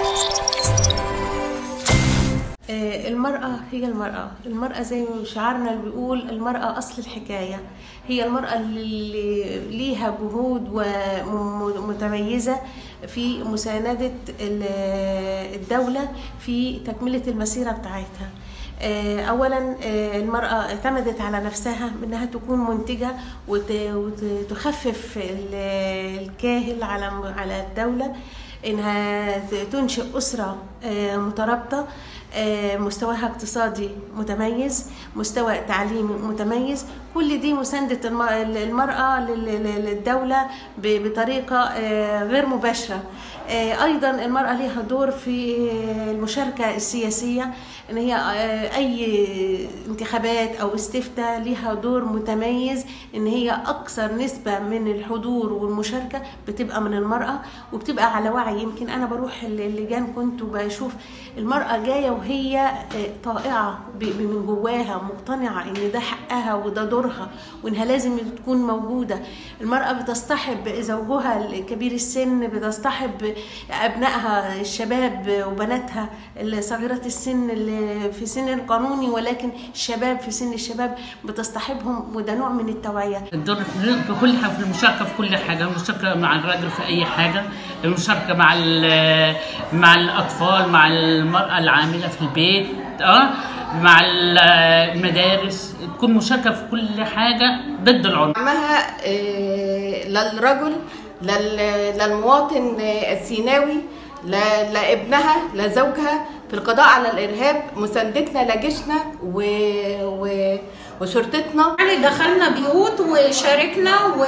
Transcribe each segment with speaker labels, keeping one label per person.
Speaker 1: آه، المرأة هي المرأة المرأة زي ما شعارنا اللي بيقول المرأة أصل الحكاية هي المرأة اللي ليها جهود ومتميزة في مساندة ال- الدولة في تكملة المسيرة بتاعتها آه، اولا آه، المراه اعتمدت على نفسها انها تكون منتجه وت- وتخفف ال- الكاهل على على الدوله انها ت- تنشئ اسره آه، مترابطه آه، مستواها اقتصادي متميز مستوى تعليمي متميز كل دي مساندة الم- المرأة لل- لل- للدولة ب- بطريقة آه، غير مباشرة آه، أيضا المرأة لها دور في المشاركة السياسية ان هي آه، اي انتخابات او استفتاء ليها دور متميز ان هي اكثر نسبه من الحضور والمشاركه بتبقى من المراه وبتبقى على وعي يمكن انا بروح اللجان كنت وبشوف المراه جايه وهي آه، طائعه ب- ب- من جواها مقتنعه ان ده حقها وده دورها وانها لازم تكون موجوده المراه بتصطحب زوجها الكبير السن بتصطحب ابنائها الشباب وبناتها صغيرات السن اللي في سن القانوني ولكن الشباب في سن الشباب بتصطحبهم وده نوع من التوعيه
Speaker 2: الدور في كل حاجه في المشاركه في كل حاجه المشاركه مع الراجل في اي حاجه المشاركه مع ال- مع الاطفال مع المراه العامله في البيت اه مع ال- المدارس تكون مشاركه في كل حاجه ضد العنف
Speaker 3: دعمها آه، للرجل لل- للمواطن آه، السيناوي ل- لابنها لزوجها في القضاء على الارهاب مساندتنا لجيشنا و... و... وشرطتنا
Speaker 4: يعني دخلنا بيوت وشاركنا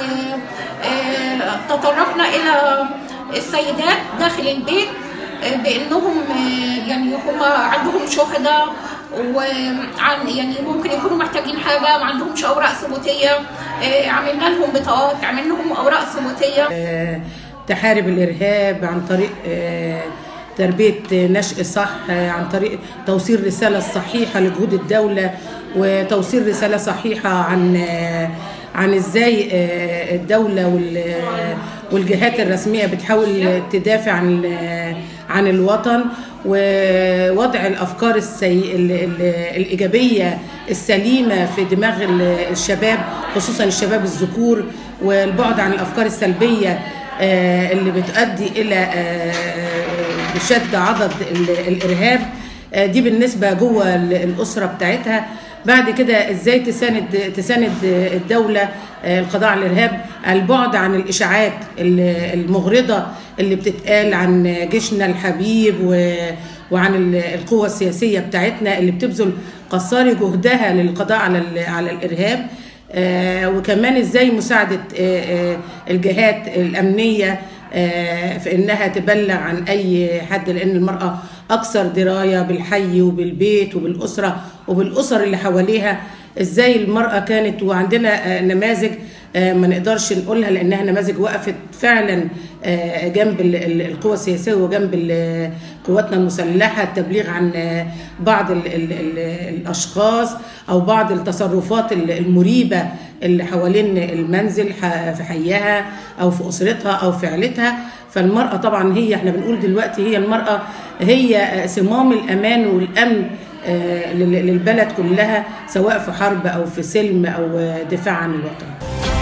Speaker 4: وتطرقنا إلى السيدات داخل البيت آه، بأنهم آه، يعني هم عندهم شهداء وعن يعني ممكن يكونوا محتاجين حاجة ما عندهمش أوراق ثبوتية آه، عملنا لهم بطاقات عملنا لهم أوراق ثبوتية
Speaker 5: تحارب الإرهاب عن طريق آه، تربية نشء صح آه، عن طريق توصيل رسالة صحيحة لجهود الدولة وتوصيل رسالة صحيحة عن آه، عن ازاي آه، الدولة وال- والجهات الرسمية بتحاول تدافع عن ال- عن الوطن ووضع الافكار السي... ال... ال... الايجابيه السليمه في دماغ ال- الشباب خصوصا الشباب الذكور والبعد عن الافكار السلبيه آه، اللي بتؤدي الى آه، شد عضد ال- الارهاب آه، دي بالنسبه جوه ال- الاسره بتاعتها بعد كده ازاي تساند تساند الدوله آه، القضاء على الارهاب البعد عن الاشاعات ال- المغرضه اللي بتتقال عن جيشنا الحبيب و- وعن ال- القوة السياسية بتاعتنا اللي بتبذل قصاري جهدها للقضاء على ال- على الإرهاب آه، وكمان ازاي مساعدة آه، آه، الجهات الأمنية آه، في انها تبلغ عن اي حد لان المراه اكثر درايه بالحي وبالبيت وبالاسره وبالاسر اللي حواليها ازاي المراه كانت وعندنا آه، نماذج آه، ما نقدرش نقولها لانها نماذج وقفت فعلا آه، جنب ال- ال- القوى السياسيه وجنب ال- قواتنا المسلحه التبليغ عن آه، بعض ال ال ال الاشخاص او بعض التصرفات ال- المريبه اللي حوالين المنزل ح- في حيها او في اسرتها او في عيلتها فالمراه طبعا هي احنا بنقول دلوقتي هي المراه هي آه، صمام الامان والامن آه، لل- للبلد كلها سواء في حرب او في سلم او آه، دفاع عن الوطن